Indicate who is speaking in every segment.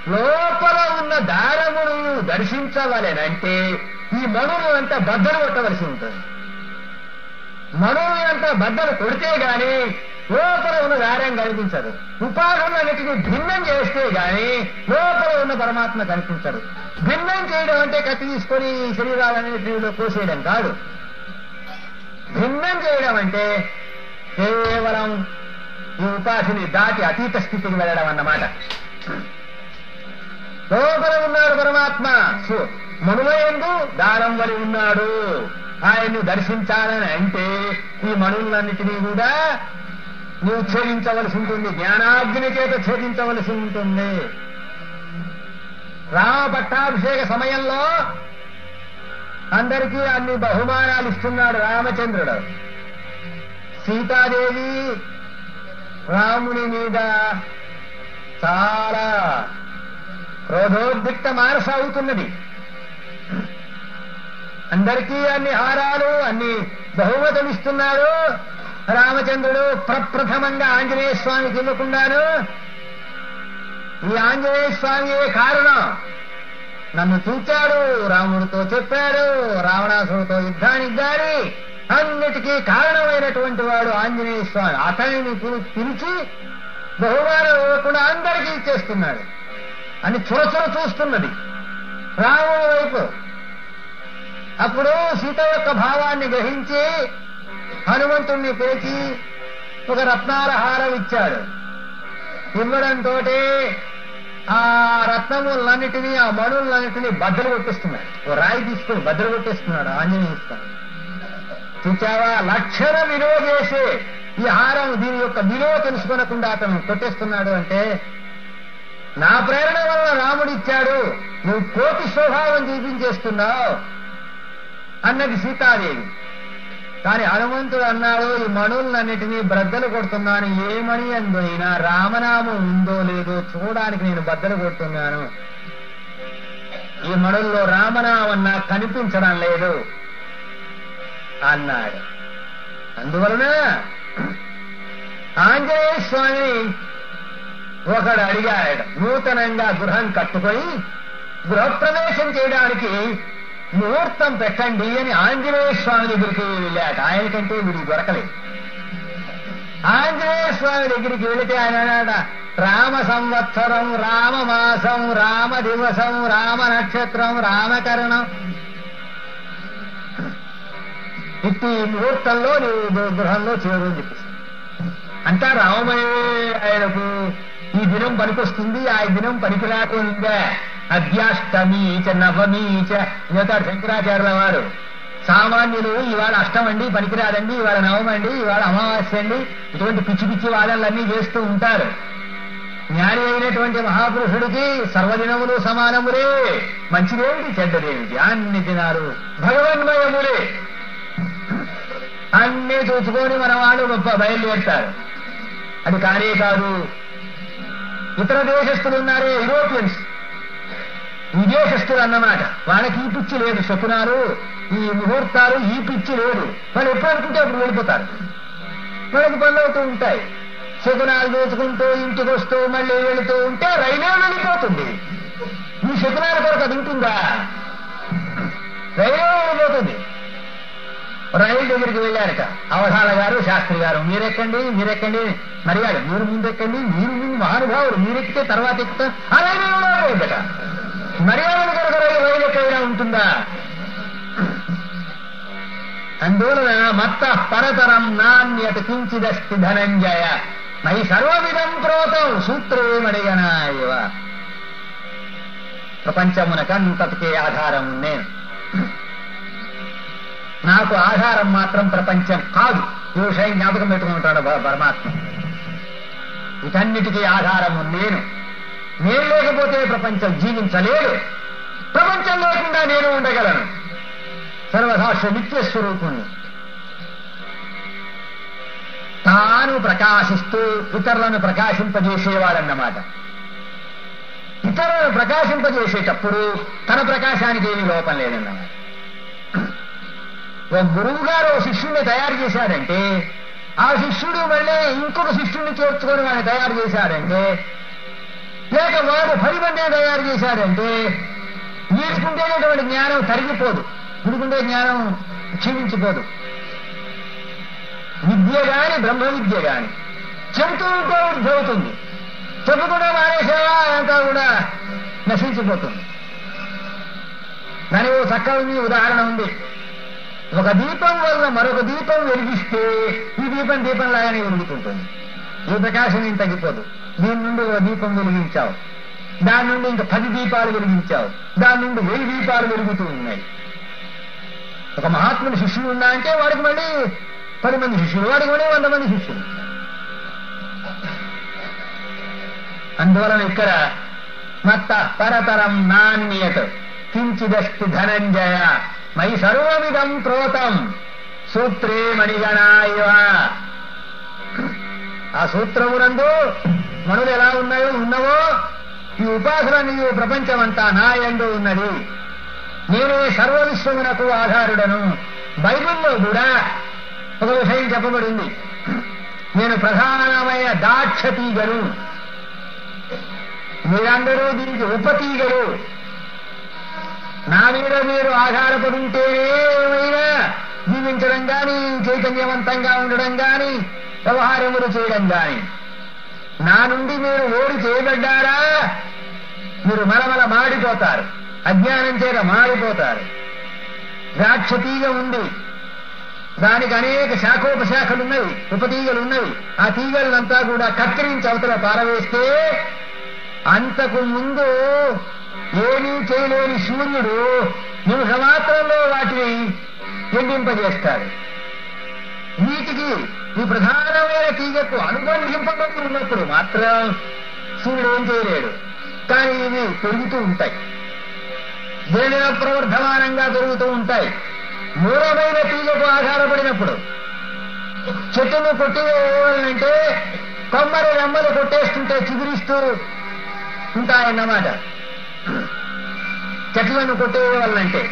Speaker 1: లోపల ఉన్న దారమును నువ్వు దర్శించవలెనంటే ఈ మణులు అంతా బద్దలు కొట్టవలసి ఉంటుంది మణులు అంతా బద్దలు కొడితే గాని లోపల ఉన్న దారం కనిపించదు ఉపాధులన్నిటిని భిన్నం చేస్తే గాని లోపల ఉన్న పరమాత్మ కనిపించదు భిన్నం చేయడం అంటే కత్తి తీసుకొని ఈ శరీరాలన్నిటిలో కోసేయడం కాదు భిన్నం చేయడం అంటే కేవలం ఈ ఉపాధిని దాటి అతీత స్థితికి వెళ్ళడం అన్నమాట లోపల ఉన్నాడు పరమాత్మ సు- మణుల ఎందు దారం వలి ఉన్నాడు ఆయన్ను దర్శించాలని అంటే ఈ మణులన్నిటినీ కూడా నీవు ఛేదించవలసి ఉంటుంది జ్ఞానాగ్ని చేత ఛేదించవలసి ఉంటుంది రామ పట్టాభిషేక సమయంలో అందరికీ అన్ని బహుమానాలు ఇస్తున్నాడు రామచంద్రుడు సీతాదేవి రాముని మీద చాలా క్రోధోద్రిక్త మానస అవుతున్నది అందరికీ అన్ని హారాలు అన్ని బహుమతులు ఇస్తున్నాడు రామచంద్రుడు ప్రప్రథమంగా ఆంజనేయ స్వామికి ఇవ్వకుండాను ఈ ఆంజనేయ స్వామియే కారణం నన్ను చూచాడు రాముడితో చెప్పాడు రావణాసుడితో యుద్ధానికి గాని అన్నిటికీ కారణమైనటువంటి వాడు ఆంజనేయ స్వామి అతనిని పిలి- పిలిచి బహుమానం ఇవ్వకుండా అందరికీ ఇచ్చేస్తున్నాడు అని చురచుర చూస్తున్నది రాముడి వైపు అప్పుడు సీత యొక్క భావాన్ని గ్రహించి హనుమంతుణ్ణి పిలిచి ఒక రత్నాల హారం ఇచ్చాడు ఇవ్వడంతో ఆ రత్నములన్నిటినీ ఆ మణులన్నిటినీ బద్దలు కొట్టిస్తున్నాడు ఓ రాయి తీసుకుని బద్దలు కొట్టేస్తున్నాడు ఆంజనేయ స్వామి చూచావా లక్షణ విలువ చేసే ఈ హారం దీని యొక్క విలువ తెలుసుకొనకుండా అతను కొట్టేస్తున్నాడు అంటే నా ప్రేరణ వల్ల రాముడు ఇచ్చాడు నువ్వు కోటి స్వభావం చూపించేస్తున్నావు అన్నది సీతాదేవి కానీ హనుమంతుడు అన్నాడు ఈ మణులన్నిటినీ బ్రద్దలు కొడుతున్నాను ఏమని అందునైనా రామనామం ఉందో లేదో చూడడానికి నేను బద్దలు కొడుతున్నాను ఈ మణుల్లో రామనామం నాకు కనిపించడం లేదు అన్నాడు అందువలన ఆంజనేయ స్వామి ఒకడు అడిగాడు నూతనంగా గృహం కట్టుకొని గృహప్రవేశం చేయడానికి ముహూర్తం పెట్టండి అని ఆంజనేయ స్వామి దగ్గరికి వెళ్ళాక ఆయనకంటే వీడికి దొరకలేదు ఆంజనేయ స్వామి దగ్గరికి వెళితే ఆయన అన్నాడ రామ సంవత్సరం రామ మాసం రామ దివసం రామ నక్షత్రం రామకరణం ఇట్టి ముహూర్తంలో నీవు గృహంలో చేరు అని చెప్పేసి అంతా రామమయే ఆయనకు ఈ దినం పనికొస్తుంది ఆ దినం పనికి రాకుండా అద్యాష్టమి చ నవమి చ చెబుతారు శంకరాచార్యుల వారు సామాన్యులు ఇవాళ అష్టం అండి పనికిరాదండి ఇవాళ నవమండి ఇవాళ అమావాస్య అండి ఇటువంటి పిచ్చి పిచ్చి వాదనలన్నీ చేస్తూ ఉంటారు జ్ఞాని అయినటువంటి మహాపురుషుడికి సర్వదినములు సమానములే మంచిదేమిటి చెడ్డదేమిటి అన్ని దినాలు భగవన్మయములే అన్నీ చూసుకొని మన వాళ్ళు గొప్ప బయలుదేరుతారు అది కానే కాదు ఇతర దేశస్తులు ఉన్నారే యూరోపియన్స్ విదేశస్తులు అన్నమాట వాళ్ళకి ఈ పిచ్చి లేదు శకునాలు ఈ ముహూర్తాలు ఈ పిచ్చి లేదు వాళ్ళు ఎప్పుడు అనుకుంటే అప్పుడు వెళ్ళిపోతారు మనకి పనులు అవుతూ ఉంటాయి శకునాలు చూసుకుంటూ ఇంటికి వస్తూ మళ్ళీ వెళుతూ ఉంటే రైలే వెళ్ళిపోతుంది ఈ శకునాల కొరకు అది ఉంటుందా రైలే వెళ్ళిపోతుంది రైలు దగ్గరికి వెళ్ళారట అవధాల గారు శాస్త్రి గారు మీరెక్కండి మీరెక్కండి మర్యాద మీరు ముందెక్కండి మీరు ముందు మహానుభావులు మీరెక్కితే తర్వాత ఎక్కుతా ఆ రైలు వెళ్ళిపోయిందట మర్యాద కొరకు రైలు రైలు ఎక్కడైనా ఉంటుందా అందువలన మత్త పరతరం నాణ్యత కించిదస్తి ధనంజయ మై సర్వవిధం ప్రోతం సూత్రమడిగనాయవ ప్రపంచమునకంతటికే ఆధారం నేను నాకు ఆధారం మాత్రం ప్రపంచం కాదు ఈ విషయం జ్ఞాపకం పెట్టుకుంటాడు ప- పరమాత్మ వీటన్నిటికీ ఆధారము నేను నేను లేకపోతే ప్రపంచం జీవించలేదు ప్రపంచం లేకుండా నేను ఉండగలను సర్వసాక్ష నిత్య స్వరూపుణ్ణి తాను ప్రకాశిస్తూ ఇతరులను ప్రకాశింపజేసేవాడన్నమాట ఇతరులను ప్రకాశింపజేసేటప్పుడు తన ప్రకాశానికి ఏమీ లోపం లేదన్నమాట ఒక గురువు గారు ఓ శిష్యుడిని తయారు చేశాడంటే ఆ శిష్యుడు మళ్ళీ ఇంకొక శిష్యుడిని చేర్చుకొని వాడిని తయారు చేశాడంటే లేక వాడు పది మంది తయారు చేశాడంటే వీడికుండేటటువంటి జ్ఞానం తరిగిపోదు వీడికుండే జ్ఞానం క్షీణించిపోదు విద్య గాని బ్రహ్మ విద్య గాని చెబుతూ ఉంటే ఉద్భవుతుంది చెప్పకుండా మానేసేవా అంతా కూడా నశించిపోతుంది దాని ఓ చక్కని ఉదాహరణ ఉంది ఒక దీపం వల్ల మరొక దీపం వెలిగిస్తే ఈ దీపం దీపం లాగానే వెలుగుతుంటుంది ఈ ప్రకాశం ఏం తగ్గిపోదు దీని నుండి ఒక దీపం వెలిగించావు దాని నుండి ఇంకా పది దీపాలు వెలిగించావు దాని నుండి వెయ్యి దీపాలు వెలుగుతూ ఉన్నాయి ఒక మహాత్ముడు శిష్యుడు ఉన్నా అంటే వాడికి మళ్ళీ పది మంది శిష్యులు వాడికి మళ్ళీ వంద మంది శిష్యులు అందువలన ఇక్కడ మత్త పరతరం నాణ్యత కించిదస్తి ధనంజయ మై సర్వమిదం ప్రోతం సూత్రే మణిగణాయవ ఆ సూత్రమునందు మనులు ఎలా ఉన్నాయో ఉన్నవో ఈ ఉపాసన నీవు ప్రపంచమంతా నా ఎందు ఉన్నది నేనే సర్వ విశ్వమునకు ఆధారుడను బైబిల్లో కూడా ఒక విషయం చెప్పబడింది నేను ప్రధానమైన దాక్ష తీగను మీరందరూ దీనికి ఉపతీగలు నా మీద మీరు ఆధారపడి ఉంటేనే ఏమైనా జీవించడం గాని చైతన్యవంతంగా ఉండడం గాని వ్యవహారములు చేయడం గాని నా నుండి మీరు ఓడి చేయబడ్డారా మీరు మలమల మాడిపోతారు అజ్ఞానం చేత మాడిపోతారు ద్రాక్ష తీగ ఉంది దానికి అనేక శాఖోపశాఖలు ఉన్నవి ఉపతీగలు ఉన్నవి ఆ తీగలనంతా కూడా కత్తిరించి అవతల పారవేస్తే అంతకు ముందు ఏమీ చేయలేని సూర్యుడు నిమిష మాత్రంలో వాటిని ఎండింపజేస్తాడు వీటికి ఈ ప్రధానమైన తీగకు అనుబంధింపబడి ఉన్నప్పుడు మాత్రం సూర్యుడు ఏం చేయలేడు కానీ ఇవి పెరుగుతూ ఉంటాయి దేనిలో ప్రవర్ధమానంగా పెరుగుతూ ఉంటాయి మూలమైన తీగకు ఆధారపడినప్పుడు చెట్టును కొట్టివేయాలంటే కొమ్మరి రెమ్మలు కొట్టేస్తుంటే చిగురిస్తూ ఉంటాయన్నమాట చెట్లను కొట్టేయాలంటే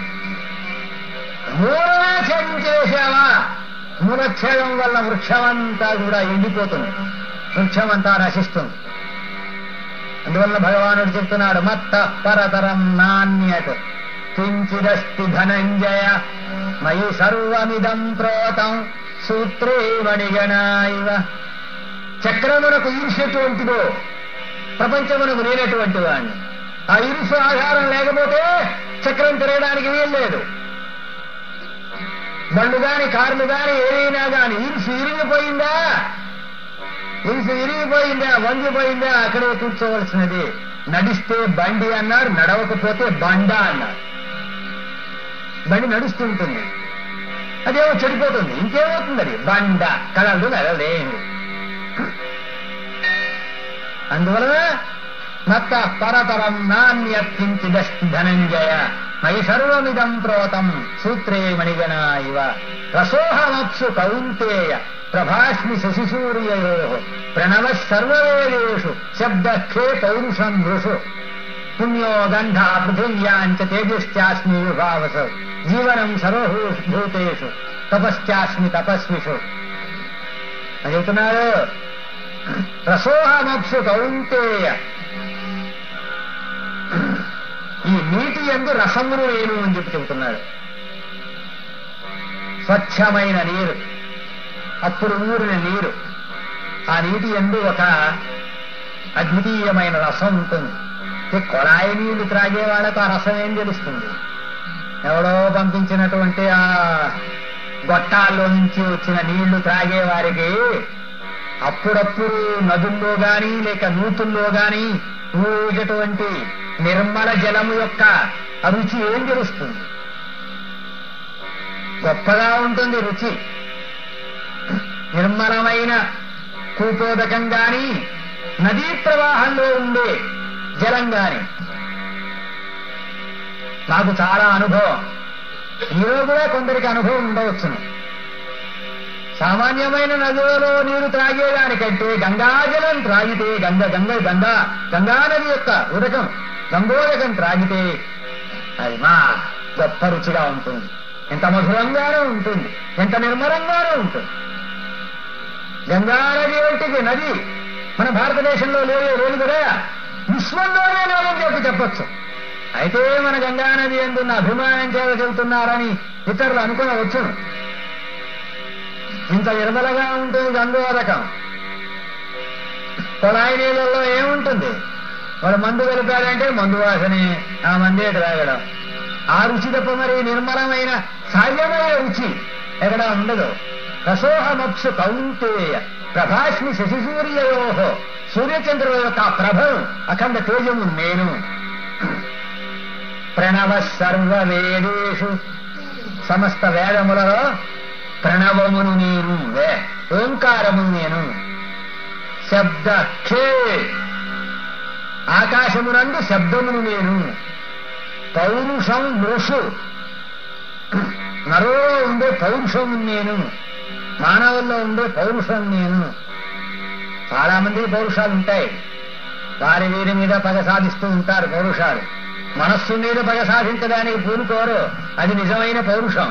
Speaker 1: మూలమే ఛేదించి వేసావా మూలఛేదం వల్ల వృక్షమంతా కూడా ఎండిపోతుంది వృక్షమంతా నశిస్తుంది అందువల్ల భగవానుడు చెప్తున్నాడు మత్త పరతరం నాణ్యత కించిదస్తి ధనంజయ మయి సర్వమిదం ప్రోతం సూత్రే మణిగణాయివ చక్రమునకు ఈర్ష్యటువంటిదో ప్రపంచమునకు లేనటువంటి వాణ్ణి ఆ ఇరుసు ఆధారం లేకపోతే చక్రం తిరగడానికి వీల్లేదు బండ్లు గాని కార్లు గాని ఏదైనా గాని ఇరుసు ఇరిగిపోయిందా ఇరుసు ఇరిగిపోయిందా వంగిపోయిందా అక్కడే కూర్చోవలసినది నడిస్తే బండి అన్నారు నడవకపోతే బండ అన్నారు బండి నడుస్తూ ఉంటుంది అదేమో చెడిపోతుంది ఇంకేమవుతుంది అది బండ కదలదు కదలలేదు అందువలన మత్త పరతరం నాణ్యత్కించిదస్తి ధనంజయ మయి సర్వమిదం ప్రోతం సూత్రే మణిగణ ఇవ రసోహమప్సు కౌంతేయ ప్రభాస్మి శశిసూర్యయో ప్రణవ సర్వవేదేషు శబ్దఖే పౌరుషం భృషు పుణ్యో గంధ పృథివ్యాంచ తేజశ్చాస్మి విభావస జీవనం సర్వభూతేషు తపశ్చాస్మి తపస్విషు అని చెబుతున్నాడు రసోహమప్సు కౌంతేయ ఈ నీటి ఎందు రసమును నేను అని చెప్పి చెబుతున్నాడు స్వచ్ఛమైన నీరు అప్పుడు ఊరిన నీరు ఆ నీటి ఎందు ఒక అద్వితీయమైన రసం ఉంటుంది ఈ కొళాయి నీళ్లు త్రాగే వాళ్ళకు ఆ రసం ఏం తెలుస్తుంది ఎవడో పంపించినటువంటి ఆ గొట్టాల్లో నుంచి వచ్చిన నీళ్లు త్రాగే వారికి అప్పుడప్పుడు నదుల్లో గాని లేక నూతుల్లో గాని ఊగేటటువంటి నిర్మల జలము యొక్క రుచి ఏం తెలుస్తుంది గొప్పగా ఉంటుంది రుచి నిర్మలమైన కూపోదకం గాని నదీ ప్రవాహంలో ఉండే జలం గాని నాకు చాలా అనుభవం మీలో కూడా కొందరికి అనుభవం ఉండవచ్చును సామాన్యమైన నదులలో నీరు త్రాగేదానికంటే గంగాజలం త్రాగితే గంగ గంగ గంగా గంగా నది యొక్క ఉదకం గంగోదకం త్రాగితే అది మా గొప్ప రుచిగా ఉంటుంది ఎంత మధురంగానూ ఉంటుంది ఎంత నిర్మలంగానూ ఉంటుంది గంగా నది వంటిది నది మన భారతదేశంలో లేదు లేదు కదా విశ్వంలోనే లేదని చెప్పి చెప్పొచ్చు అయితే మన గంగానది ఎందున్న అభిమానం చేత చెబుతున్నారని ఇతరులు అనుకోవచ్చును ఇంత విరమలగా ఉంటుంది గంగోదకం కొళాయి నీళ్ళల్లో ఏముంటుంది వాడు మందు కలిపాడంటే మందు వాసనే ఆ మందే త్రాగడం ఆ రుచి తప్ప మరి నిర్మలమైన సాధ్యమైన రుచి ఎక్కడ ఉండదు రసోహమప్సు కౌంతేయ ప్రభాస్మి శశిసూర్యయోహో సూర్యచంద్రుల యొక్క ఆ ప్రభం అఖండ తేజము నేను ప్రణవ సర్వ వేదేషు సమస్త వేదములలో ప్రణవమును నేను వే ఓంకారమును నేను శబ్ద ఖే ఆకాశమునందు శబ్దమును నేను పౌరుషం మృషు నరో ఉండే పౌరుషం నేను మానవుల్లో ఉండే పౌరుషం నేను చాలా మంది పౌరుషాలు ఉంటాయి వారి వీరి మీద పగ సాధిస్తూ ఉంటారు పౌరుషాలు మనస్సు మీద పగ సాధించడానికి పూనుకోరు అది నిజమైన పౌరుషం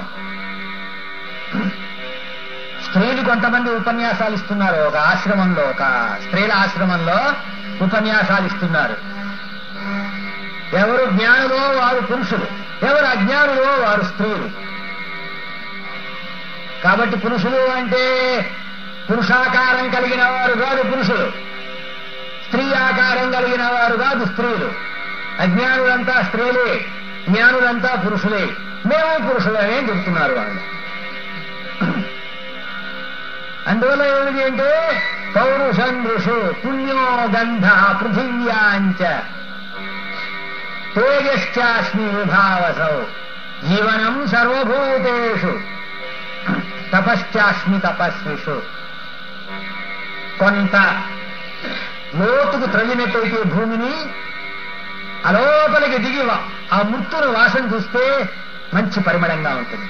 Speaker 1: స్త్రీలు కొంతమంది ఉపన్యాసాలు ఇస్తున్నారు ఒక ఆశ్రమంలో ఒక స్త్రీల ఆశ్రమంలో ఉపన్యాసాలు ఇస్తున్నారు ఎవరు జ్ఞానులో వారు పురుషులు ఎవరు అజ్ఞానులో వారు స్త్రీలు కాబట్టి పురుషులు అంటే పురుషాకారం కలిగిన వారు కాదు పురుషులు స్త్రీ ఆకారం కలిగిన వారు కాదు స్త్రీలు అజ్ఞానులంతా స్త్రీలే జ్ఞానులంతా పురుషులే మేము పురుషులనే చెప్తున్నారు వాళ్ళు అందువల్ల ఏమిటి అంటే పౌరుషం ఋషు పుణ్యో గంధ పృథివ్యాంచ తేజశ్చాస్మి విభావసౌ జీవనం సర్వభూతేషు తపశ్చాస్మి తపస్విషు కొంత లోతుకు త్రవ్వినట్టయితే భూమిని అలోపలికి దిగి వా- ఆ మృత్తును వాసన చూస్తే మంచి పరిమళంగా ఉంటుంది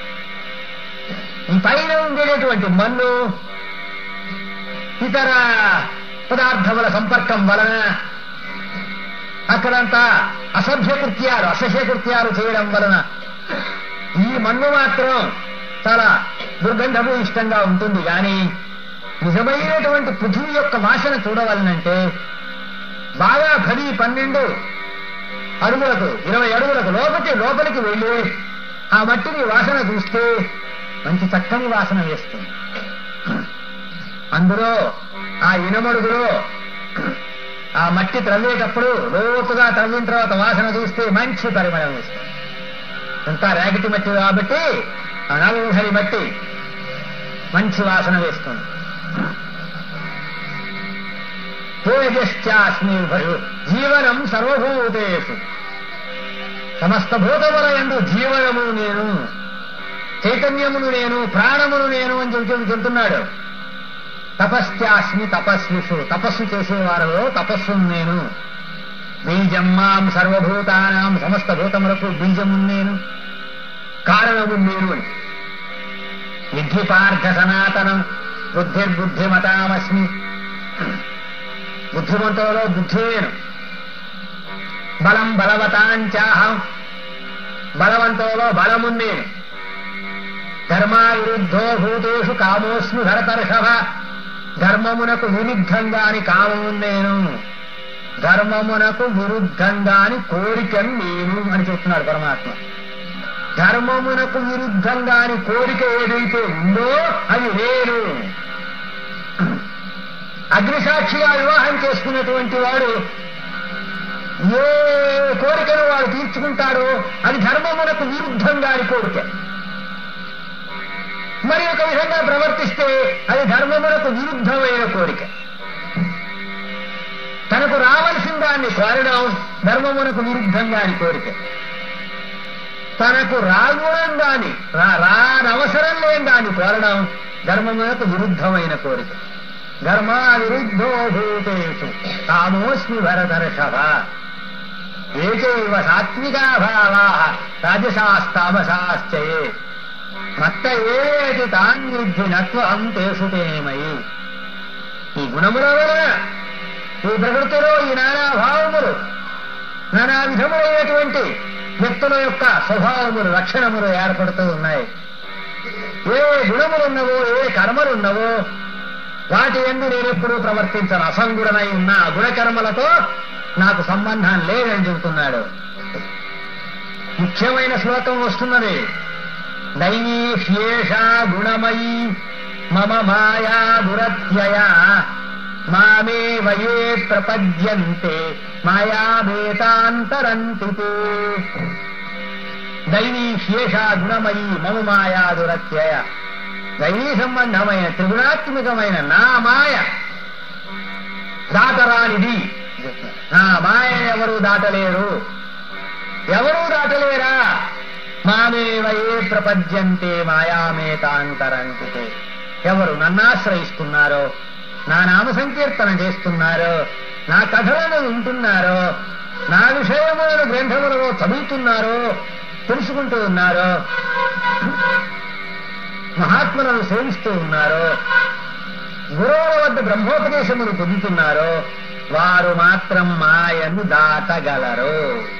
Speaker 1: ఈ పైన ఉండేటటువంటి మన్ను ఇతర పదార్థముల సంపర్కం వలన అక్కడంతా అసభ్య కృత్యాలు అసహ్య కృత్యాలు చేయడం వలన ఈ మన్ను మాత్రం చాలా దుర్గంధము ఇష్టంగా ఉంటుంది కానీ నిజమైనటువంటి పృథివీ యొక్క వాసన చూడవలనంటే బాగా పది పన్నెండు అడుగులకు ఇరవై అడుగులకు లోపలికి లోపలికి వెళ్ళి ఆ మట్టిని వాసన చూస్తే మంచి చక్కని వాసన వేస్తుంది అందులో ఆ ఇనమడుగులో ఆ మట్టి త్రవ్వేటప్పుడు లోతుగా త్రవ్విన తర్వాత వాసన చూస్తే మంచి పరిమళం వేస్తుంది అంతా రేగటి మట్టి కాబట్టి ఆ నల్లరి మట్టి మంచి వాసన వేస్తుంది తేజశ్చాస్మి భయు జీవనం సర్వభూతేషు సమస్త భూతముల ఎందు జీవనము నేను చైతన్యమును నేను ప్రాణమును నేను అని చెప్పి చెబుతున్నాడు తపశ్చాస్మి తపస్విషు తపస్సు చేసేవారు తపస్సును నేను బీజం మాం సర్వభూతానాం సమస్త భూతములకు బీజము నేను కారణము నేను అని విద్ధి పార్థ సనాతనం బుద్ధిర్బుద్ధిమతామస్మి బుద్ధిమంతులలో బుద్ధి నేను బలం బలవతాంచాహం బలవంతులలో బలము నేను ధర్మా విరుద్ధో భూతేషు కామోస్మి భరతర్షభ ధర్మమునకు విరుద్ధంగాని కామము నేను ధర్మమునకు విరుద్ధంగాని కోరికను నేను అని చెప్తున్నాడు పరమాత్మ ధర్మమునకు విరుద్ధంగాని కోరిక ఏదైతే ఉందో అది నేను అగ్నిసాక్షిగా వివాహం చేసుకున్నటువంటి వాడు ఏ కోరికను వాడు తీర్చుకుంటాడో అది ధర్మమునకు విరుద్ధంగాని కోరిక మరి ఒక విధంగా ప్రవర్తిస్తే అది ధర్మమునకు విరుద్ధమైన కోరిక తనకు రావలసిన దాన్ని కోరడం ధర్మమునకు విరుద్ధంగాని కోరిక తనకు రాగుణం దాని రానవసరం లేని దాన్ని కోరడం ధర్మమునకు విరుద్ధమైన కోరిక ధర్మా విరుద్ధో భూతేషు కామోస్మి భరతర్షభ ఏచైవ సాత్వికా భావా రాజసాస్తామసాశ్చయే మత్త ఏటి తాన్విద్ధి నత్వం తేషు తేమయి ఈ గుణముల వలన ఈ ప్రకృతిలో ఈ నానా భావములు నానా విధములైనటువంటి వ్యక్తుల యొక్క స్వభావములు లక్షణములు ఏర్పడుతూ ఉన్నాయి ఏ గుణములున్నవో ఏ కర్మలున్నవో వాటి ఎందు నేనెప్పుడూ ప్రవర్తించను అసంగుడనై ఉన్న ఆ గుణకర్మలతో నాకు సంబంధం లేదని చెబుతున్నాడు ముఖ్యమైన శ్లోకం వస్తున్నది దైవీ హ్యేష గుణమయీ మమ మాయా దురత్యయ మామే వయే ప్రపద్యంతే మాయామేతాంతరంతి దైవీ హ్యేష గుణమయీ మమ మాయా దురత్యయ దైవీ సంబంధమైన త్రిగుణాత్మకమైన నా మాయ దాటరానిది నా మాయ ఎవరు దాటలేరు ఎవరూ దాటలేరా మామేవయే ప్రపద్యంతే మాయామేతాంతరంతితే ఎవరు నన్నాశ్రయిస్తున్నారో నా నామ సంకీర్తన చేస్తున్నారో నా కథలను వింటున్నారో నా విషయములను గ్రంథములలో చదువుతున్నారో తెలుసుకుంటూ ఉన్నారో మహాత్ములను సేవిస్తూ ఉన్నారో గురువుల వద్ద బ్రహ్మోపదేశములు పొందుతున్నారో వారు మాత్రం మాయను దాటగలరు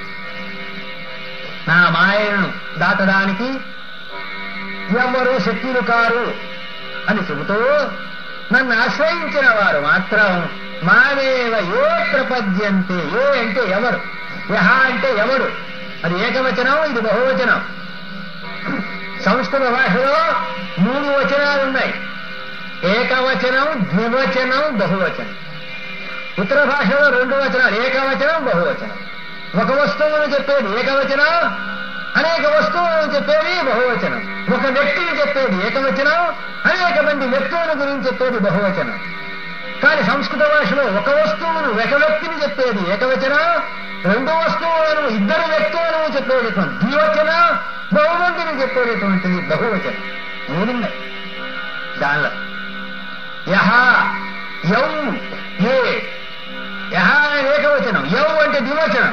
Speaker 1: నా మాయను దాటడానికి ఎవరు శక్తులు కారు అని చెబుతూ నన్ను ఆశ్రయించిన వారు మాత్రం మావేవ ఏ ప్రపద్యంతే ఏ అంటే ఎవరు యహ అంటే ఎవడు అది ఏకవచనం ఇది బహువచనం సంస్కృత భాషలో మూడు వచనాలు ఉన్నాయి ఏకవచనం ద్వివచనం బహువచనం ఉత్తర భాషలో రెండు వచనాలు ఏకవచనం బహువచనం ఒక వస్తువును చెప్పేది ఏకవచనం అనేక వస్తువులను చెప్పేది బహువచనం ఒక వ్యక్తిని చెప్పేది ఏకవచనం అనేక మంది వ్యక్తుల గురించి చెప్పేది బహువచనం కానీ సంస్కృత భాషలో ఒక వస్తువును ఒక వ్యక్తిని చెప్పేది ఏకవచనం రెండు వస్తువులను ఇద్దరు వ్యక్తులను చెప్పేటటువంటి ద్వివచనం బహుమందిని చెప్పేటటువంటిది బహువచనం మూడున్నాయి దానిలో యహ యౌ ఏ యహ అనే ఏకవచనం యౌ అంటే ద్వివచనం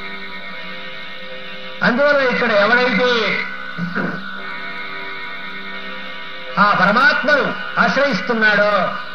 Speaker 1: అందువల్ల ఇక్కడ ఎవడైతే ఆ పరమాత్మను ఆశ్రయిస్తున్నాడో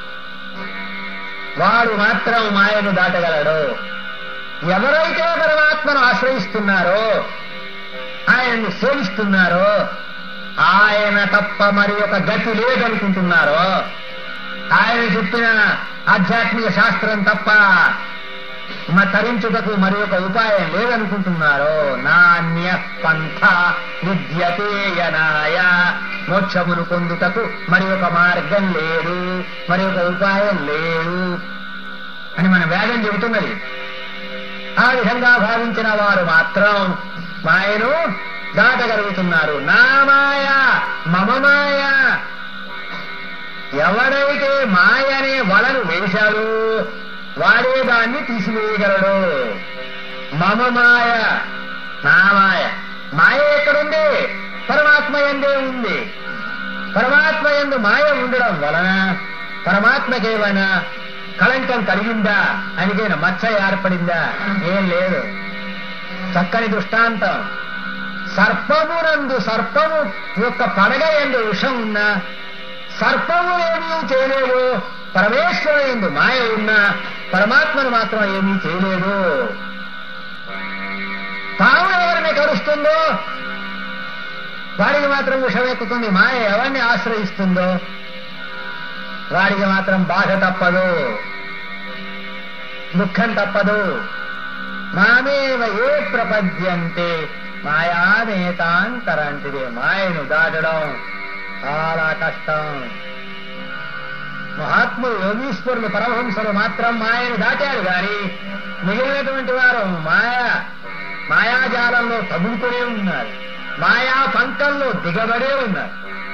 Speaker 1: వాడు మాత్రం మాయను దాటగలడు ఎవరైతే పరమాత్మను ఆశ్రయిస్తున్నారో ఆయన్ని సేవిస్తున్నారో ఆయన తప్ప మరి ఒక గతి లేదనుకుంటున్నారో ఆయన చెప్పిన ఆధ్యాత్మిక శాస్త్రం తప్ప మ తరించుటకు మరి ఒక ఉపాయం లేదనుకుంటున్నారో నాణ్య పంథ విద్యతేయనాయ మోక్షమును పొందుటకు మరి ఒక మార్గం లేదు మరి ఒక ఉపాయం లేదు అని మన వేదం చెబుతున్నది ఆ విధంగా భావించిన వారు మాత్రం మాయను దాటగలుగుతున్నారు నా మాయ మమ మాయ ఎవడైతే మాయ అనే వలను వేశాడో వాడే దాన్ని తీసివేయగలడు మమ మాయ నా మాయ మాయ ఎక్కడుంది పరమాత్మ ఎందే ఉంది పరమాత్మ ఎందు మాయ ఉండడం వలన పరమాత్మకేమైనా కళంకం కలిగిందా అనికైనా మచ్చ ఏర్పడిందా ఏం లేదు చక్కని దృష్టాంతం సర్పమునందు సర్పము యొక్క పడగ ఎందు విషం ఉన్నా సర్పము ఏమీ చేయలేదు పరమేశ్వరు ఎందు మాయ ఉన్నా పరమాత్మను మాత్రం ఏమీ చేయలేదు పాము ఎవరిని కరుస్తుందో వాడికి మాత్రం విషం ఎక్కుతుంది మాయ ఎవరిని ఆశ్రయిస్తుందో వాడికి మాత్రం బాధ తప్పదు దుఃఖం తప్పదు మామేవ ఏ ప్రపద్యంతే మాయానేతాంతరంటిదే మాయను దాటడం చాలా కష్టం మహాత్ములు యోగీశ్వరులు పరమహంసలు మాత్రం మాయను దాటారు గాని మిగిలినటువంటి వారు మాయా మాయాజాలంలో తగులుతూనే ఉన్నారు మాయా పంకంలో దిగబడే ఉన్నారు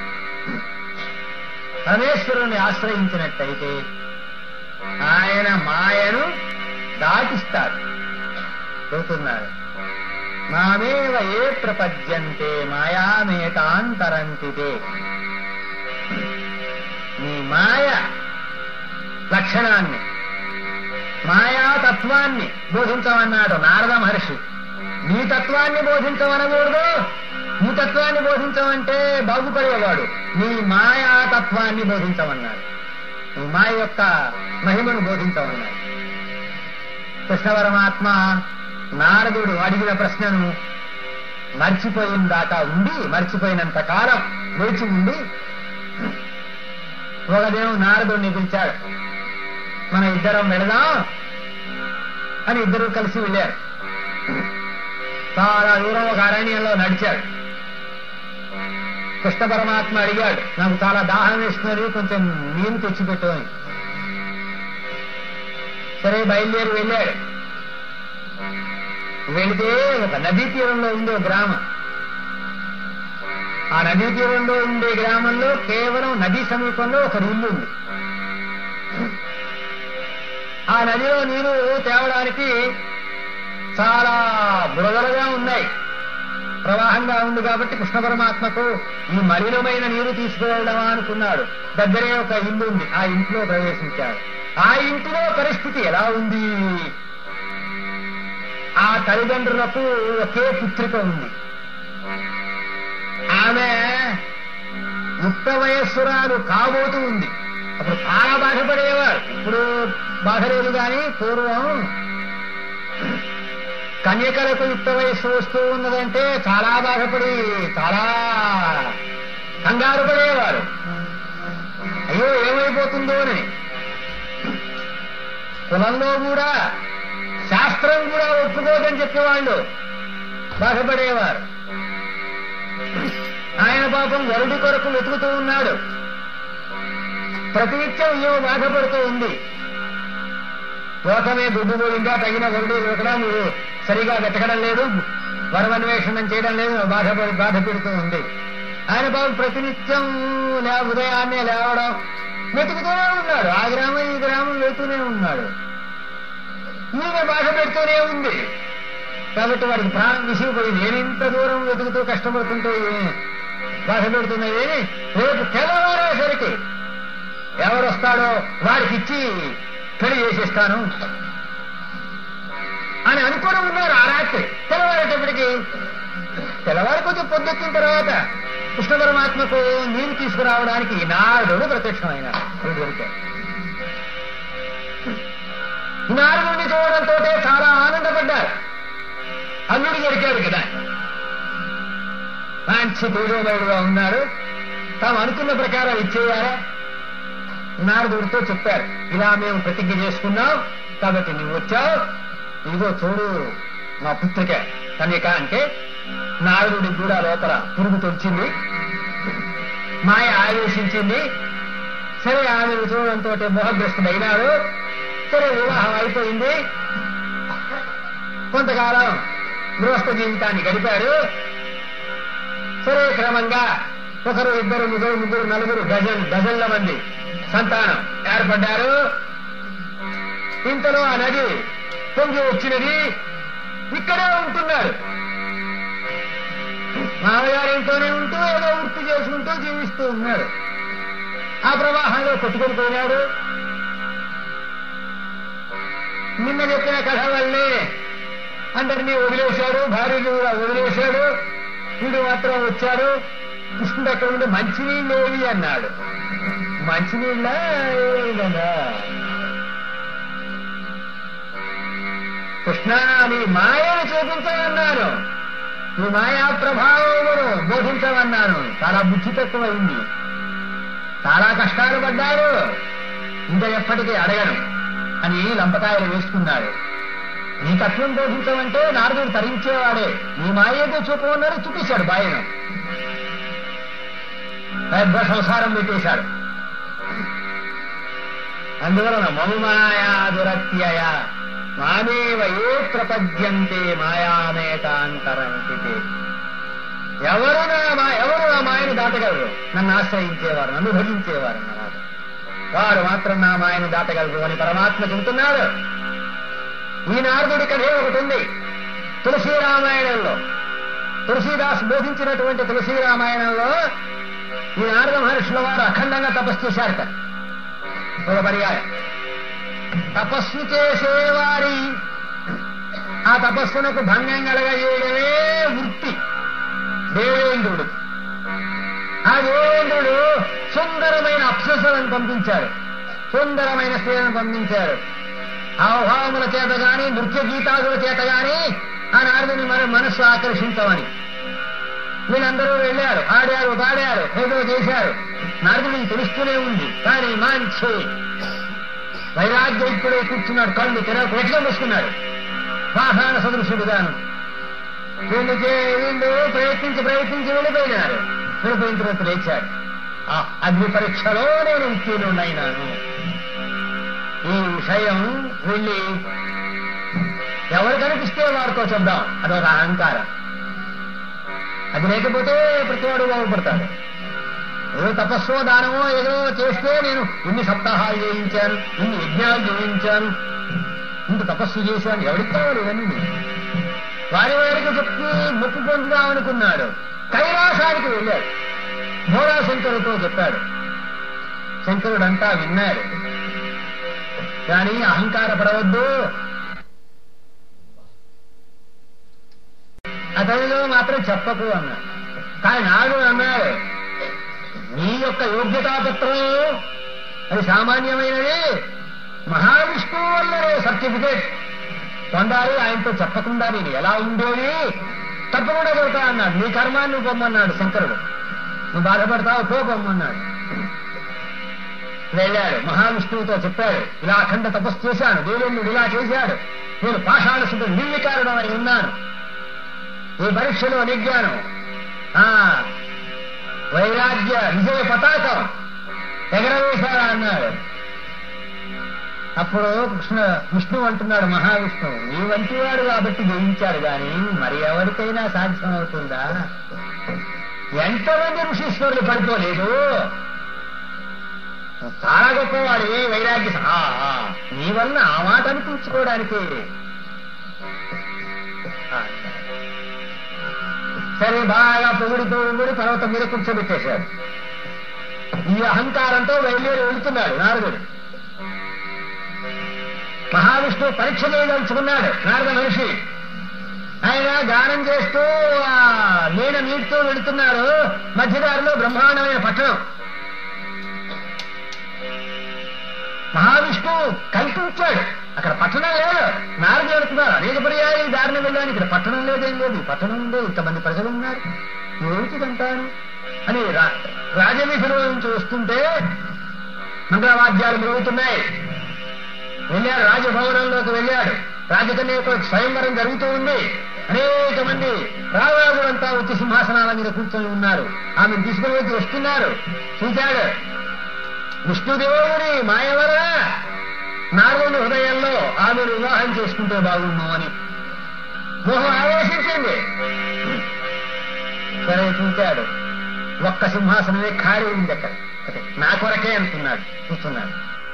Speaker 1: పరమేశ్వరుని ఆశ్రయించినట్టయితే ఆయన మాయను దాటిస్తాడు చెబుతున్నాడు మామేవ ఏ ప్రపద్యంతే మాయామేతాంతరంతితే నీ మాయ లక్షణాన్ని మాయా తత్వాన్ని బోధించమన్నాడు నారద మహర్షి నీ తత్వాన్ని బోధించమనకూడదు నీ తత్వాన్ని బోధించమంటే బాగుపడేవాడు నీ మాయా తత్వాన్ని బోధించమన్నాడు నీ మాయ యొక్క మహిమను బోధించమన్నాడు కృష్ణ పరమాత్మ నారదుడు అడిగిన ప్రశ్నను మర్చిపోయిన దాకా ఉండి మర్చిపోయినంత కాలం వేచి ఉండి ఒకదేమో నారదుడిని పిలిచాడు మన ఇద్దరం వెళదాం అని ఇద్దరు కలిసి వెళ్ళారు చాలా దూరం ఒక అరణ్యంలో నడిచాడు కృష్ణ పరమాత్మ అడిగాడు నాకు చాలా దాహం వేస్తున్నది కొంచెం నీరు తెచ్చిపెట్టు అని సరే బయలుదేరి వెళ్ళాడు వెళితే ఒక నదీ తీరంలో ఉంది ఒక గ్రామం ఆ నదీ తీరంలో ఉండే గ్రామంలో కేవలం నదీ సమీపంలో ఒక ఇల్లు ఉంది ఆ నదిలో నీరు తేవడానికి చాలా బురదలుగా ఉన్నాయి ప్రవాహంగా ఉంది కాబట్టి కృష్ణ పరమాత్మకు ఈ మలినమైన నీరు తీసుకువెళ్దామా అనుకున్నాడు దగ్గరే ఒక ఇల్లు ఉంది ఆ ఇంట్లో ప్రవేశించాడు ఆ ఇంటిలో పరిస్థితి ఎలా ఉంది ఆ తల్లిదండ్రులకు ఒకే పుత్రిక ఉంది ఆమె యుక్త వయస్సురాలు కాబోతూ ఉంది అప్పుడు చాలా బాధపడేవారు ఇప్పుడు బాధ లేదు కానీ పూర్వం కన్యకలకు యుక్త వయస్సు వస్తూ ఉన్నదంటే చాలా బాధపడి చాలా కంగారు పడేవారు అయ్యో ఏమైపోతుందో అని కులంలో కూడా శాస్త్రం కూడా ఒప్పుకోదని చెప్పేవాళ్ళు బాధపడేవారు ఆయన పాపం వరుడి కొరకు వెతుకుతూ ఉన్నాడు ప్రతినిత్యం ఏమో బాధపడుతూ ఉంది లోకమే గుడ్డు పోయిందా తగిన వరుడు దొరకడా మీరు సరిగా వెతకడం లేదు వరమన్వేషణం చేయడం లేదు బాధపడి బాధ పెడుతూ ఉంది ఆయన బాబు ప్రతినిత్యం లే ఉదయాన్నే లేవడం వెతుకుతూనే ఉన్నాడు ఆ గ్రామం ఈ గ్రామం వెతుకుతూనే ఉన్నాడు ఈమె బాధ పెడుతూనే ఉంది కాబట్టి వాడికి ప్రాణం విసిగిపోయింది నేను ఇంత దూరం వెతుకుతూ కష్టపడుతుంటే బాధ పెడుతున్నది రేపు తెల్లవారేసరికి ఎవరు వస్తాడో వాడికి ఇచ్చి పెళ్లి చేసేస్తాను అని అనుకుని ఉన్నారు ఆ రాత్రి తెల్లవారేటప్పటికి తెల్లవారి కొంచెం పొద్దుక్కిన తర్వాత కృష్ణ పరమాత్మకు నీరు తీసుకురావడానికి నారదుడు ప్రత్యక్షమైన దొరికాడు నారదుడిని చూడడంతో చాలా ఆనందపడ్డారు అల్లుడు దొరికాడు కదా మంచి తేజోమయుడుగా ఉన్నాడు తాము అనుకున్న ప్రకారం ఇచ్చేయారా నారదుడితో చెప్పారు ఇలా మేము ప్రతిజ్ఞ చేసుకున్నాం కాబట్టి నువ్వు వచ్చావు ఇదిగో చూడు మా పుత్రిక కన్యక అంటే నారదుడికి కూడా లోపల పురుగు తొడిచింది మాయ ఆవేశించింది సరే ఆమె చూడడంతో మోహగ్రస్తుడైనాడు సరే వివాహం అయిపోయింది కొంతకాలం గృహస్థ జీవితాన్ని గడిపాడు సరే క్రమంగా ఒకరు ఇద్దరు ముగ్గురు ముగ్గురు నలుగురు డజన్ డజన్ల మంది సంతానం ఏర్పడ్డారు ఇంతలో ఆ నది పొంగి వచ్చినది ఇక్కడే ఉంటున్నాడు మామగారింట్లోనే ఉంటూ ఏదో వృత్తి చేసుకుంటూ జీవిస్తూ ఉన్నాడు ఆ ప్రవాహంలో కొట్టుకొని పోయినాడు నిన్న చెప్పిన కథ వల్లే అందరినీ వదిలేశాడు భార్యని కూడా వదిలేశాడు వీడు మాత్రం వచ్చాడు కృష్ణుడు అక్కడ ఉండి మంచినీళ్ళు ఏవి అన్నాడు మంచినీళ్ళ కదా కృష్ణ నీ మాయను చూపించమన్నాను నీ మాయా ప్రభావమును బోధించమన్నాను చాలా బుద్ధి తక్కువైంది చాలా కష్టాలు పడ్డాడు ఇంకా ఎప్పటికీ అడగను అని లంపకాయలు వేసుకున్నాడు నీ తత్వం బోధించమంటే నారదుడు తరించేవాడే నీ మాయేదో చూపమన్నాడు చూపించాడు బాయను పెద్ద సంసారం పెట్టేశాడు అందువలన మము మాయా దురత్యయ మామేవ ఏ ప్రపద్యంతే మాయామేకాంతరంతితే ఎవరు నా మా ఎవరు నా మాయను దాటగలరు నన్ను ఆశ్రయించేవారు నన్ను భజించేవారు అన్నమాట వారు మాత్రం నా మాయను దాటగలరు అని పరమాత్మ చెబుతున్నాడు ఈ నారదుడి కథే ఒకటి ఉంది తులసి రామాయణంలో తులసీదాస్ బోధించినటువంటి తులసి రామాయణంలో ఈ నారద మహర్షుల వారు అఖండంగా తపస్సు చేశారట ఒక పర్యాయం తపస్సు చేసేవారి ఆ తపస్సునకు భంగం కలగజేయడమే వృత్తి దేవేంద్రుడు ఆ దేవేంద్రుడు సుందరమైన అప్సరసలను పంపించాడు సుందరమైన స్త్రీలను పంపించాడు హావభావముల చేత గాని నృత్య గీతాదుల చేత గాని ఆ నారదుని మన మనస్సు ఆకర్షించమని వీళ్ళందరూ వెళ్ళారు ఆడారు పాడారు ఏదో చేశారు నారదుడికి తెలుస్తూనే ఉంది కానీ మంచి వైరాగ్యం ఇప్పుడే కూర్చున్నాడు కళ్ళు తెర వెట్గా మూసుకున్నాడు పాషాణ సదృశుడుగాను వీళ్ళు చే- వీళ్ళు ప్రయత్నించి ప్రయత్నించి వెళ్ళిపోయినారు వెళ్ళిపోయిన తర్వాత లేచాడు ఆ అగ్ని పరీక్షలో నేను ఉత్తీర్ణుడైనాను ఈ విషయం వెళ్ళి ఎవరు కనిపిస్తే వారితో చెప్దాం అదొక అహంకారం అది లేకపోతే ప్రతివాడు బాగుపడతాడు ఏదో తపస్సో దానమో ఏదో చేస్తే నేను ఇన్ని సప్తాహాలు చేయించాను ఇన్ని యజ్ఞాలు చేయించాను ఇంత తపస్సు చేశాను ఎవరికి కావాలి ఇవన్నీ వారి వారికి చెప్పి మొక్కు పొందుదామనుకున్నాడు కైలాసానికి వెళ్ళాడు భోళాశంకరుతో చెప్పాడు శంకరుడంతా విన్నాడు కానీ అహంకార పడవద్దు అతనిలో మాత్రం చెప్పకు అన్నాడు కానీ నాడు అన్నాడు నీ యొక్క యోగ్యతాపత్రం అది సామాన్యమైనది మహావిష్ణువు వల్లనే సర్టిఫికేట్ పొందాలి ఆయనతో చెప్పకుండా నేను ఎలా ఉండేది తప్పకుండా చెబుతా అన్నాడు నీ కర్మాన్ని నువ్వు పొమ్మన్నాడు శంకరుడు నువ్వు బాధపడతావు పో పొమ్మన్నాడు వెళ్ళాడు మహావిష్ణువుతో చెప్పాడు ఇలా అఖండ తపస్సు చేశాను దేవేంద్రుడు ఇలా చేశాడు నేను పాషాణ శుద్ధ నిర్వికారుడమై ఉన్నాను ఈ పరీక్షలో నెగ్గాను ఆ వైరాగ్య విజయ పతాకం ఎగరవేశారా అన్నాడు అప్పుడు కృష్ణ విష్ణు అంటున్నాడు మహావిష్ణువు నీ వంటి వాడు కాబట్టి జయించాడు గాని మరి ఎవరికైనా సాధ్యం అవుతుందా ఎంతమంది ఋషీశ్వరులు పడిపోలేదు చాలా గొప్పవాడు ఏ వైరాగ్య ఆ, ఆ, నీ వల్ల ఆ మాట అనిపించుకోవడానికి ఆ, సరే బాగా పొగుడి పొగుడి పర్వతం మీద కూర్చోబెట్టేశాడు ఈ అహంకారంతో బయలుదేరి వెళుతున్నాడు నారదుడు మహావిష్ణువు పరీక్ష చేయదలుచుకున్నాడు నారద మనిషి ఆయన గానం చేస్తూ ఆ నీడ నీటితో వెళుతున్నారు మధ్యదారిలో బ్రహ్మాండమైన పట్టణం మహావిష్ణువు కల్పించాడు అక్కడ పట్టణం లేదు నారదు వెళుతున్నారు అనేక పర్యాలు ఈ దారిని వెళ్ళాను ఇక్కడ పట్టణం లేదేం లేదు ఈ పట్టణం ఉంది ఇంతమంది ప్రజలు ఉన్నారు ఏమిటిదంటాను అని రా- రాజవీధిలో నుంచి వస్తుంటే మంగళవాద్యాలు మెరుగుతున్నాయి వెళ్ళాడు రాజభవనంలోకి వెళ్ళాడు రాజకన్యకు స్వయంవరం జరుగుతూ ఉంది అనేక మంది రాజులంతా వచ్చి సింహాసనాల మీద కూర్చొని ఉన్నారు ఆమెను తీసుకుని వచ్చి వస్తున్నారు చూశాడు విష్ణుదేవుని మాయ వలన నారదుని హృదయంలో ఆమెను వివాహం చేసుకుంటే బాగుండు అని మోహం ఆవేశించింది సరే చూశాడు ఒక్క సింహాసనమే ఖాళీ ఉంది అక్కడ అదే, నా కొరకే అనుకున్నాడు చూస్తున్నాడు